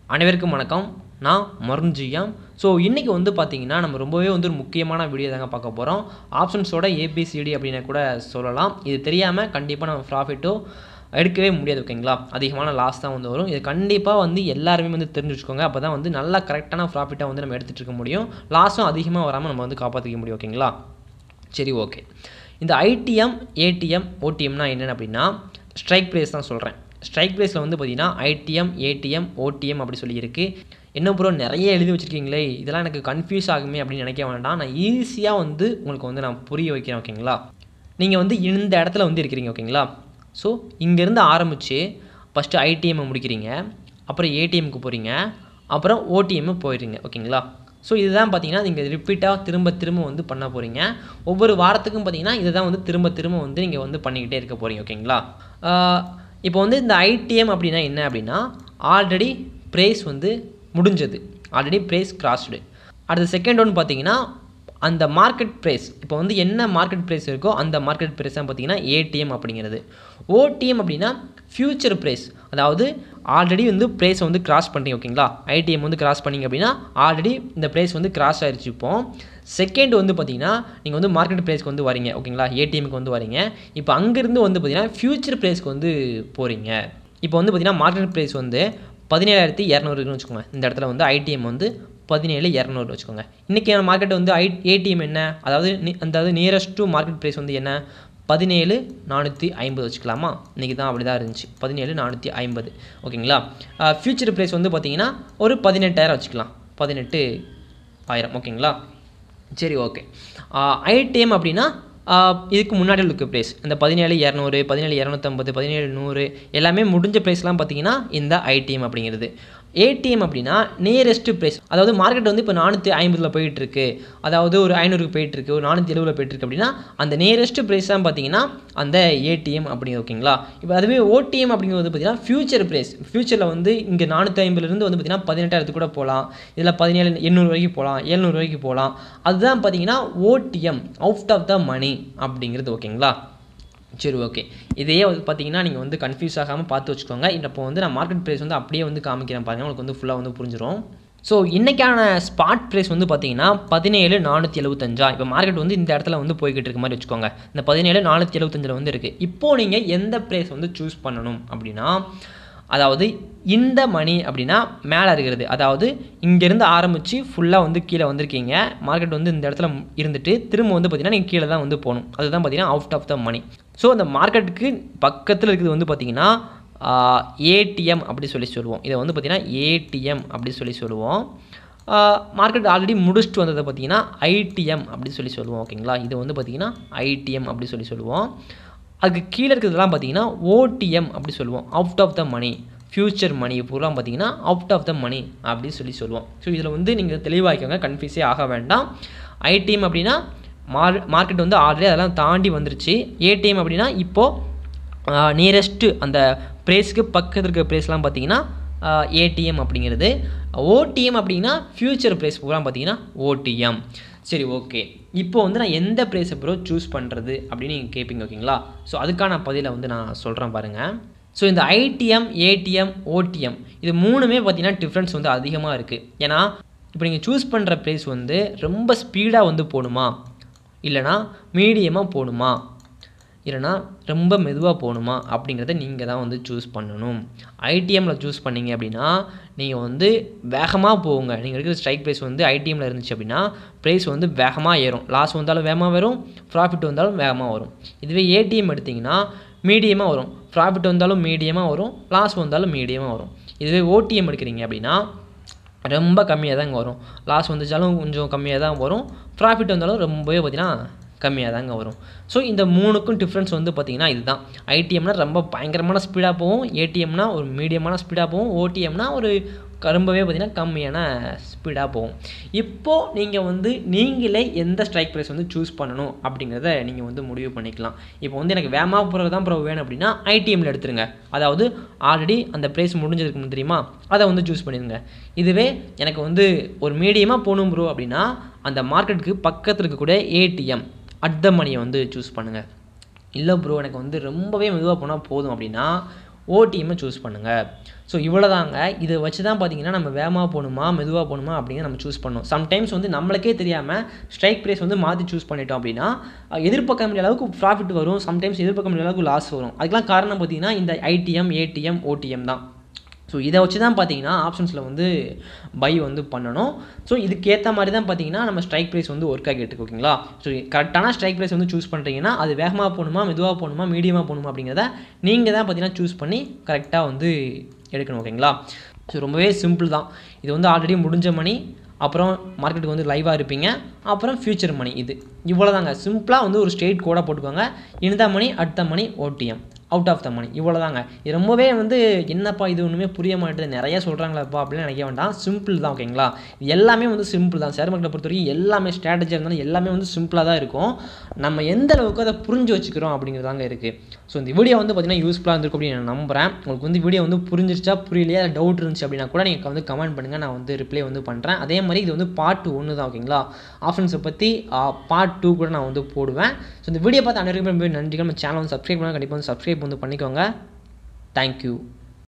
அனைவருக்கும் வணக்கம் நான் மருஞ்சியம் ஸோ இன்றைக்கி வந்து பார்த்தீங்கன்னா நம்ம ரொம்பவே வந்து ஒரு முக்கியமான வீடியோ தாங்க பார்க்க போகிறோம் ஆப்ஷன்ஸோட ஏபிசிடி அப்படின்னு கூட சொல்லலாம் இது தெரியாமல் கண்டிப்பாக நம்ம ப்ராஃபிட்டோ எடுக்கவே முடியாது ஓகேங்களா அதிகமான லாஸ் தான் வந்து வரும் இது கண்டிப்பாக வந்து எல்லாருமே வந்து தெரிஞ்சு வச்சுக்கோங்க அப்போ தான் வந்து நல்லா கரெக்டான ப்ராஃபிட்டாக வந்து நம்ம எடுத்துகிட்டு இருக்க முடியும் லாஸும் அதிகமாக வராமல் நம்ம வந்து காப்பாற்றிக்க முடியும் ஓகேங்களா சரி ஓகே இந்த ஐடிஎம் ஏடிஎம் ஓடிஎம்னா என்னென்னு அப்படின்னா ஸ்ட்ரைக் ப்ரைஸ் தான் சொல்கிறேன் ஸ்ட்ரைக் ப்ரைஸில் வந்து பார்த்தீங்கன்னா ஐடிஎம் ஏடிஎம் ஓடிஎம் அப்படி சொல்லியிருக்கு என்ன ப்ரோ நிறைய எழுதி வச்சுருக்கீங்களே இதெல்லாம் எனக்கு கன்ஃபியூஸ் ஆகுமே அப்படின்னு நினைக்க வேண்டாம் நான் ஈஸியாக வந்து உங்களுக்கு வந்து நான் புரிய வைக்கிறேன் ஓகேங்களா நீங்கள் வந்து இந்த இடத்துல வந்து இருக்கிறீங்க ஓகேங்களா ஸோ இங்கேருந்து ஆரம்பித்து ஃபஸ்ட்டு ஐடிஎம்மை முடிக்கிறீங்க அப்புறம் ஏடிஎம்க்கு போகிறீங்க அப்புறம் ஓடிஎம்மு போயிடுறீங்க ஓகேங்களா ஸோ இதுதான் பார்த்தீங்கன்னா நீங்கள் ரிப்பீட்டாக திரும்ப திரும்ப வந்து பண்ண போகிறீங்க ஒவ்வொரு வாரத்துக்கும் பார்த்தீங்கன்னா இதுதான் வந்து திரும்ப திரும்ப வந்து நீங்கள் வந்து பண்ணிக்கிட்டே இருக்க போகிறீங்க ஓகேங்களா இப்போ வந்து இந்த ஐடிஎம் அப்படின்னா என்ன அப்படின்னா ஆல்ரெடி ப்ரைஸ் வந்து முடிஞ்சது ஆல்ரெடி ப்ரைஸ் கிராஸ்டு அடுத்த செகண்ட் ஒன்று பார்த்தீங்கன்னா அந்த மார்க்கெட் ப்ரைஸ் இப்போ வந்து என்ன மார்க்கெட் ப்ரைஸ் இருக்கோ அந்த மார்க்கெட் ப்ரைஸ் தான் பார்த்தீங்கன்னா ஏடிஎம் அப்படிங்கிறது ஓடிஎம் அப்படின்னா ஃப்யூச்சர் ப்ரைஸ் அதாவது ஆல்ரெடி வந்து ப்ரைஸை வந்து கிராஸ் பண்ணிங்க ஓகேங்களா ஐடிஎம் வந்து கிராஸ் பண்ணிங்க அப்படின்னா ஆல்ரெடி இந்த ப்ரைஸ் வந்து கிராஸ் ஆயிடுச்சு இப்போ செகண்ட் வந்து பார்த்தீங்கன்னா நீங்கள் வந்து மார்க்கெட் ப்ரைஸ்க்கு வந்து வரீங்க ஓகேங்களா ஏடிஎம்க்கு வந்து வரீங்க இப்போ அங்கேருந்து வந்து பார்த்தீங்கன்னா ஃப்யூச்சர் ப்ரைஸ்க்கு வந்து போகிறீங்க இப்போ வந்து பார்த்தீங்கன்னா மார்க்கெட் ப்ரைஸ் வந்து பதினேழாயிரத்தி இரநூறுன்னு வச்சுக்கோங்க இந்த இடத்துல வந்து ஐடிஎம் வந்து பதினேழு இரநூறு வச்சுக்கோங்க இன்றைக்கான மார்க்கெட் வந்து ஐ ஏடிஎம் என்ன அதாவது அதாவது நியரஸ்ட் டு மார்க்கெட் ப்ரைஸ் வந்து என்ன பதினேழு நானூற்றி ஐம்பது வச்சுக்கலாமா இன்றைக்கி தான் அப்படி தான் இருந்துச்சு பதினேழு நானூற்றி ஐம்பது ஓகேங்களா ஃப்யூச்சர் ப்ரைஸ் வந்து பார்த்தீங்கன்னா ஒரு பதினெட்டாயிரம் வச்சுக்கலாம் பதினெட்டு ஆயிரம் ஓகேங்களா சரி ஓகே ஐடிஎம் அப்படின்னா இதுக்கு முன்னாடி இருக்க ப்ரைஸ் இந்த பதினேழு இரநூறு பதினேழு இரநூத்தம்பது பதினேழு நூறு எல்லாமே முடிஞ்ச ப்ரைஸ்லாம் பார்த்தீங்கன்னா இந்த ஐடிஎம் அப்படிங்கிறது ஏடிஎம் அப்படின்னா நியரஸ்ட் ப்ரைஸ் அதாவது மார்க்கெட் வந்து இப்போ நானூற்றி ஐம்பதில் போயிட்டுருக்கு அதாவது ஒரு ஐநூறுக்கு போயிட்டுருக்கு ஒரு நானூற்றி எழுபதில் போயிட்டுருக்கு அப்படின்னா அந்த நியரஸ்ட் ப்ரைஸ் தான் பார்த்தீங்கன்னா அந்த ஏடிஎம் அப்படிங்கிறது ஓகேங்களா இப்போ அதுவே ஓடிஎம் அப்படிங்கிறது பார்த்தீங்கன்னா ஃபியூச்சர் ப்ரைஸ் ஃபியூச்சரில் வந்து இங்கே நானூற்றி ஐம்பதுலேருந்து வந்து பார்த்தீங்கன்னா பதினெட்டாயிரத்துக்கு கூட போகலாம் இதில் பதினேழு எண்ணூறு வரைக்கும் போகலாம் எழுநூறு வரைக்கும் போகலாம் அதுதான் பார்த்தீங்கன்னா O T M out of the money அப்படிங்கிறது ஓகேங்களா சரி ஓகே இதையே வந்து பார்த்தீங்கன்னா நீங்கள் வந்து கன்ஃபியூஸ் ஆகாமல் பார்த்து வச்சுக்கோங்க இப்போ வந்து நான் மார்க்கெட் ப்ரைஸ் வந்து அப்படியே வந்து காமிக்கிறேன் பாருங்கள் உங்களுக்கு வந்து ஃபுல்லாக வந்து புரிஞ்சிடும் ஸோ இன்றைக்கான ஸ்பாட் ப்ரைஸ் வந்து பார்த்தீங்கன்னா பதினேழு நானூற்றி எழுபத்தஞ்சா இப்போ மார்க்கெட் வந்து இந்த இடத்துல வந்து போய்கிட்டு இருக்க மாதிரி வச்சுக்கோங்க இந்த பதினேழு நானூற்றி எழுபத்தஞ்சில் வந்து இருக்குது இப்போது நீங்கள் எந்த ப்ரைஸ் வந்து சூஸ் பண்ணணும் அப்படின்னா அதாவது இந்த மணி அப்படின்னா மேலே இருக்கிறது அதாவது இங்கேருந்து ஆரம்பித்து ஃபுல்லாக வந்து கீழே வந்திருக்கீங்க மார்க்கெட் வந்து இந்த இடத்துல இருந்துட்டு திரும்ப வந்து பார்த்திங்கன்னா நீங்கள் கீழே தான் வந்து போகணும் அதுதான் பார்த்திங்கன்னா out of the money so அந்த மார்க்கெட்டுக்கு பக்கத்தில் இருக்கிறது வந்து பார்த்திங்கன்னா ஏடிஎம் அப்படி சொல்லி சொல்லுவோம் இதை வந்து பார்த்திங்கன்னா ஏடிஎம் அப்படி சொல்லி சொல்லுவோம் மார்க்கெட் ஆல்ரெடி முடிச்சுட்டு வந்ததை பார்த்திங்கன்னா ஐடிஎம் அப்படி சொல்லி சொல்லுவோம் ஓகேங்களா இது வந்து பார்த்திங்கன்னா ஐடிஎம் அப்படி சொல்லி சொல்லுவோம் அதுக்கு கீழே இருக்கிறதுலாம் பார்த்தீங்கன்னா ஓடிஎம் அப்படி சொல்லுவோம் out of the money future money பூரா பார்த்தீங்கன்னா அவுட் ஆஃப் த மணி அப்படின்னு சொல்லி சொல்லுவோம் ஸோ இதில் வந்து நீங்கள் தெளிவாக்கிக்கோங்க கன்ஃபியூஸே ஆக வேண்டாம் ஐடிஎம் அப்படின்னா மார் மார்க்கெட் வந்து ஆல்ரெடி அதெல்லாம் தாண்டி வந்துருச்சு ஏடிஎம் அப்படின்னா இப்போது நியரஸ்ட்டு அந்த ப்ரைஸ்க்கு பக்கத்தில் இருக்கிற ப்ரைஸ்லாம் பார்த்தீங்கன்னா ஏடிஎம் அப்படிங்கிறது ஓடிஎம் அப்படின்னா ஃப்யூச்சர் ப்ரைஸ் பூரா பார்த்தீங்கன்னா ஓடிஎம் சரி ஓகே இப்போ வந்து நான் எந்த ப்ரைஸை ப்ரோ சூஸ் பண்ணுறது அப்படின்னு நீங்கள் கேட்பீங்க ஓகேங்களா ஸோ அதுக்கான பதிலை வந்து நான் சொல்கிறேன் பாருங்கள் ஸோ இந்த ஐடிஎம் ஏடிஎம் ஓடிஎம் இது மூணுமே பார்த்தீங்கன்னா டிஃப்ரென்ஸ் வந்து அதிகமாக இருக்குது ஏன்னா இப்போ நீங்கள் சூஸ் பண்ணுற ப்ரைஸ் வந்து ரொம்ப ஸ்பீடாக வந்து போகணுமா இல்லைனா மீடியமாக போகணுமா இல்லைனா ரொம்ப மெதுவாக போகணுமா அப்படிங்கிறத நீங்கள் தான் வந்து சூஸ் பண்ணணும் ஐடிஎம்மில் சூஸ் பண்ணிங்க அப்படின்னா நீங்கள் வந்து வேகமாக போங்க நீங்கள் இருக்கிற ஸ்ட்ரைக் ப்ரைஸ் வந்து ஐடிஎம்மில் இருந்துச்சு அப்படின்னா ப்ரைஸ் வந்து வேகமாக ஏறும் லாஸ் வந்தாலும் வேகமாக வரும் ப்ராஃபிட் வந்தாலும் வேகமாக வரும் இதுவே ஏடிஎம் எடுத்திங்கன்னா மீடியமாக வரும் ப்ராஃபிட் வந்தாலும் மீடியமாக வரும் லாஸ் வந்தாலும் மீடியமாக வரும் இதுவே ஓடிஎம் எடுக்கிறீங்க அப்படின்னா ரொம்ப கம்மியாக தாங்க வரும் லாஸ் வந்துச்சாலும் கொஞ்சம் கம்மியாக தான் வரும் ப்ராஃபிட் வந்தாலும் ரொம்பவே பார்த்திங்கன்னா கம்மியாக தாங்க வரும் ஸோ இந்த மூணுக்கும் டிஃப்ரென்ஸ் வந்து பார்த்திங்கன்னா இதுதான் ஐடிஎம்னா ரொம்ப பயங்கரமான ஸ்பீடாக போகும் ஏடிஎம்னா ஒரு மீடியமான ஸ்பீடாக போகும் ஓடிஎம்னா ஒரு ரொம்பவே பார்த்திங்கன்னா கம்மியான ஸ்பீடாக போகும் இப்போது நீங்கள் வந்து நீங்களே எந்த ஸ்ட்ரைக் ப்ரைஸ் வந்து சூஸ் பண்ணணும் அப்படிங்கிறத நீங்கள் வந்து முடிவு பண்ணிக்கலாம் இப்போ வந்து எனக்கு வேகமாக போகிறது தான் ப்ரோ வேணும் அப்படின்னா ஐடிஎம்மில் எடுத்துருங்க அதாவது ஆல்ரெடி அந்த ப்ரைஸ் முடிஞ்சதுக்கு தெரியுமா அதை வந்து சூஸ் பண்ணிடுங்க இதுவே எனக்கு வந்து ஒரு மீடியமாக போகணும் ப்ரோ அப்படின்னா அந்த மார்க்கெட்டுக்கு பக்கத்தில் இருக்கக்கூடிய ஏடிஎம் அட் த மணியை வந்து சூஸ் பண்ணுங்கள் இல்லை ப்ரோ எனக்கு வந்து ரொம்பவே மெதுவாக போனால் போதும் அப்படின்னா ஓடிஎம்மை சூஸ் பண்ணுங்கள் ஸோ இவ்வளோதாங்க இதை வச்சு தான் பார்த்தீங்கன்னா நம்ம வேகமாக போகணுமா மெதுவாக போகணுமா அப்படிங்கிற நம்ம சூஸ் பண்ணணும் சம்டைம்ஸ் வந்து நம்மளுக்கே தெரியாமல் ஸ்ட்ரைக் ப்ரைஸ் வந்து மாற்றி சூஸ் பண்ணிட்டோம் அப்படின்னா அஹ், எதிர்பார்க்க முடியாத அளவுக்கு ப்ராஃபிட் வரும் சம்டைம்ஸ் எதிர்பார்க்க முடியாத அளவுக்கு லாஸ் வரும் அதுக்கெலாம் காரணம் பார்த்தீங்கன்னா இந்த ஐடிஎம் ஏடிஎம் ஓடிஎம் தான் ஸோ இதை வச்சு தான் பார்த்தீங்கன்னா ஆப்ஷன்ஸில் வந்து பை வந்து பண்ணணும் ஸோ இதுக்கு ஏற்ற மாதிரி தான் பார்த்தீங்கன்னா நம்ம ஸ்ட்ரைக் ப்ரைஸ் வந்து ஒர்க் ஆகிட்டு இருக்கு ஓகேங்களா ஸோ கரெக்டான ஸ்ட்ரைக் ப்ரைஸ் வந்து சூஸ் பண்ணுறீங்கன்னா அது வேகமாக போகணுமா மெதுவாக போகணுமா மீடியமாக போகணுமா அப்படிங்கிறத நீங்கள் தான் பார்த்தீங்கன்னா சூஸ் பண்ணி கரெக்டாக வந்து எடுக்கணும் ஓகேங்களா ஸோ ரொம்பவே சிம்பிள் தான் இது வந்து ஆல்ரெடி முடிஞ்ச மணி அப்புறம் மார்க்கெட்டுக்கு வந்து லைவாக இருப்பீங்க அப்புறம் ஃபியூச்சர் மணி இது இவ்வளோதாங்க சிம்பிளாக வந்து ஒரு ஸ்ட்ரெயிட் கோடாக போட்டுக்கோங்க இந்த மணி அடுத்த money OTM out of the money இவ்வளோதாங்க இது ரொம்பவே வந்து என்னப்பா இது ஒன்றுமே புரிய மாட்டேது நிறைய சொல்கிறாங்களேப்பா அப்படின்னு நினைக்க வேண்டாம் சிம்பிள் தான் ஓகேங்களா இது எல்லாமே வந்து சிம்பிள் தான் ஷேர் மார்க்கெட்டை பொறுத்த வரைக்கும் எல்லாமே ஸ்ட்ராட்டஜியாக இருந்தாலும் எல்லாமே வந்து சிம்பிளாக தான் இருக்கும் நம்ம எந்த அளவுக்கு அதை புரிஞ்சு வச்சுக்கிறோம் அப்படிங்கிறதாங்க இருக்குது ஸோ இந்த வீடியோ வந்து பார்த்தீங்கன்னா யூஸ்ஃபுல்லாக இருந்திருக்கும் அப்படின்னு நான் நம்புகிறேன் உங்களுக்கு வந்து வீடியோ வந்து புரிஞ்சிருச்சா புரியலையா டவுட் இருந்துச்சு அப்படின்னா கூட நீங்கள் வந்து கமெண்ட் பண்ணுங்கள் நான் வந்து ரிப்ளை வந்து பண்ணுறேன் அதே மாதிரி இது வந்து பார்ட் ஒன்று தான் ஓகேங்களா ஆப்ஷன்ஸை பற்றி பார்ட் டூ கூட நான் வந்து போடுவேன் ஸோ இந்த வீடியோ பார்த்து அனைவருக்குமே ரொம்ப நன்றிகள் நம்ம சேனல் வந்து சப்ஸ்கிரைப் பண்ணால் கண்டிப்பாக வந்து சப்ஸ்கிரைப் வந்து பண்ணிக்கோங்க தேங்க்யூ